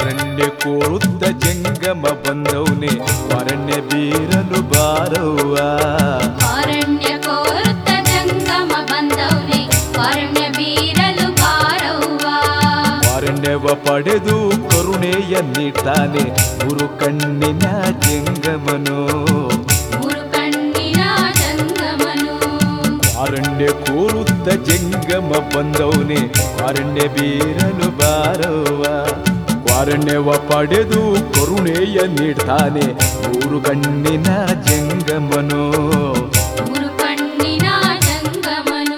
ಅರಣ್ಯ ಕೋರುತ್ತ ಜಂಗಮ ಬಂದವನೇ ಅರಣ್ಯ ಬೀರಲು ಬಾರವ್ವ ಅರಣ್ಯ ಕೋರುತ್ತ ಜಂಗಮ ಬಂದವನೇ ಅರಣ್ಯ ಬೀರಲು ಬಾರವ್ವ ಅರಣ್ಯವ ಪಡೆದು ಕರುಣೆಯ ನೀಡ್ತಾನೆ ಗುರು ಕಣ್ಣಿನ ಜಂಗಮನು ಮೂರು ಕಣ್ಣಿನ ಜಂಗಮನು ಅರಣ್ಯ ಕೋರುತ್ತ ಜಂಗಮ ಬಂದವನೇ ಅರಣ್ಯ ಬೀರಲು ಬಾರವ್ವ ಅರಣ್ಯವ ಪಡೆದು ಕರುಣೆಯ ನೀಡ್ತಾನೆ ಗುರು ಕಣ್ಣಿನ ಜಂಗಮನು ಮೂರು ಕಣ್ಣಿನ ಜಂಗಮನು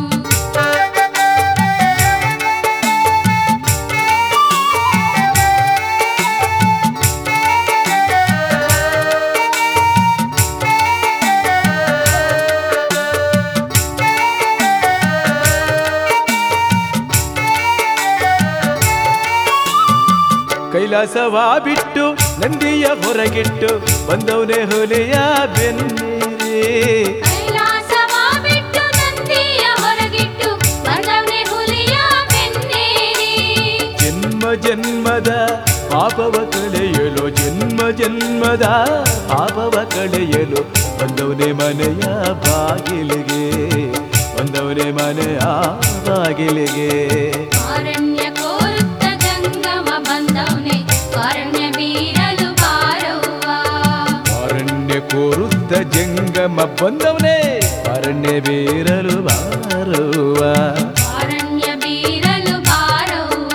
ಕೈಲಾಸವ ಬಿಟ್ಟು ನಂದಿಯ ಹೊರಗಿಟ್ಟು ಬಂದವನೇ ಹುಲಿಯ ಬೆನ್ನೇರಿ ಕೈಲಾಸವ ಬಿಟ್ಟು ನಂದಿಯ ಹೊರಗಿಟ್ಟು ಬಂದವನೇ ಹುಲಿಯ ಬೆನ್ನೇರಿ ಜನ್ಮ ಜನ್ಮದ ಪಾಪವ ಕಳೆಯಲು ಜನ್ಮ ಜನ್ಮದ ಪಾಪವ ಕಳೆಯಲು ಬಂದವನೇ ಮನೆಯ ಬಾಗಿಲಿಗೆ ಬಂದವನೇ ಮನೆಯ ಬಾಗಿಲಿಗೆ ಅರಣ್ಯ ಕೋರುತ್ತ ಜಂಗಮ ಬಂದವನೇ ಅರಣ್ಯ ಬೀರಲು ಬಾರವ್ವ ಅರಣ್ಯ ಕೋರುತ್ತ ಜಂಗಮ ಬಂದವನೇ ಅರಣ್ಯ ಬೀರಲು ಬಾರುವ ಅರಣ್ಯ ಬೀರಲು ಬಾರವ್ವ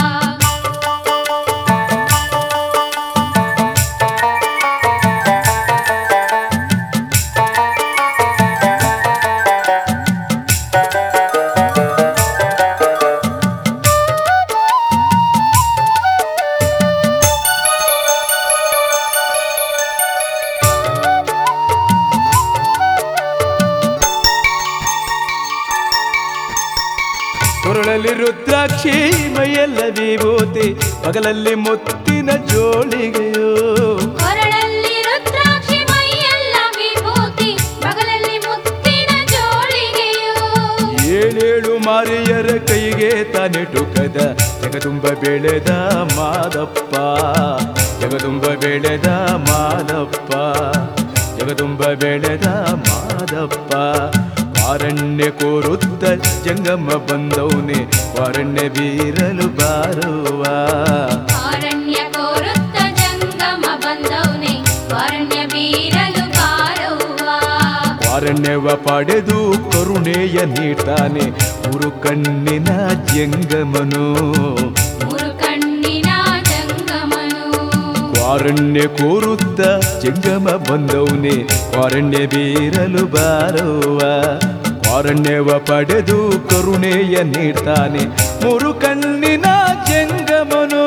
ಕೊರಳಲ್ಲಿ ರುದ್ರಾಕ್ಷಿ ಮೈಯೆಲ್ಲ ವಿಭೂತಿ ಪಗಲಲ್ಲಿ ಮುತ್ತಿನ ಜೋಳಿಗೆಯೋ ಕೊರಳಲ್ಲಿ ರುದ್ರಾಕ್ಷಿ ಮೈಯೆಲ್ಲ ವಿಭೂತಿ ಬಗಲಲ್ಲಿ ಮುತ್ತಿನ ಜೋಳಿಗೆಯು ಏಳೇಳು ಮಾರಿಯರ ಕೈಗೆ ತಾನಿಟುಕದ ಜಗದುಂಬ ಬೆಳೆದ ಮಾದಪ್ಪ ಜಗದುಂಬ ಬೆಳೆದ ಮಾದಪ್ಪ ಜಗದುಂಬ ಬೆಳೆದ ಮಾದಪ್ಪ ವಾರಣ್ಯ ಕೋರುತ್ತ ಜಂಗಮ ಬಂದವನೇ ವಾರಣ್ಯ ಬೀರಲು ಬಾರುವ ಅರಣ್ಯ ಕೋರುತ್ತ ಜಂಗಮ ಬಂದವನೇ ಅರಣ್ಯ ಬೀರಲು ಬಾರವ್ವ ವಾರಣ್ಯವ ಪಡೆದು ಕರುಣೆಯ ನೀಡ್ತಾನೆ ಗುರು ಕಣ್ಣಿನ ಜಂಗಮನು ಮೂರು ಕಣ್ಣಿನ ಜಂಗಮನು ವಾರಣ್ಯ ಕೋರುತ್ತ ಜಂಗಮ ಬಂದವನೇ ವಾರಣ್ಯ ಬೀರಲು ಬಾರವ್ವ ವಾರಣ್ಯವ ಪಡೆದು ಕರುಣೆಯ ನೀಡ್ತಾನೆ ಮೂರು ಕಣ್ಣಿನ ಜಂಗಮನು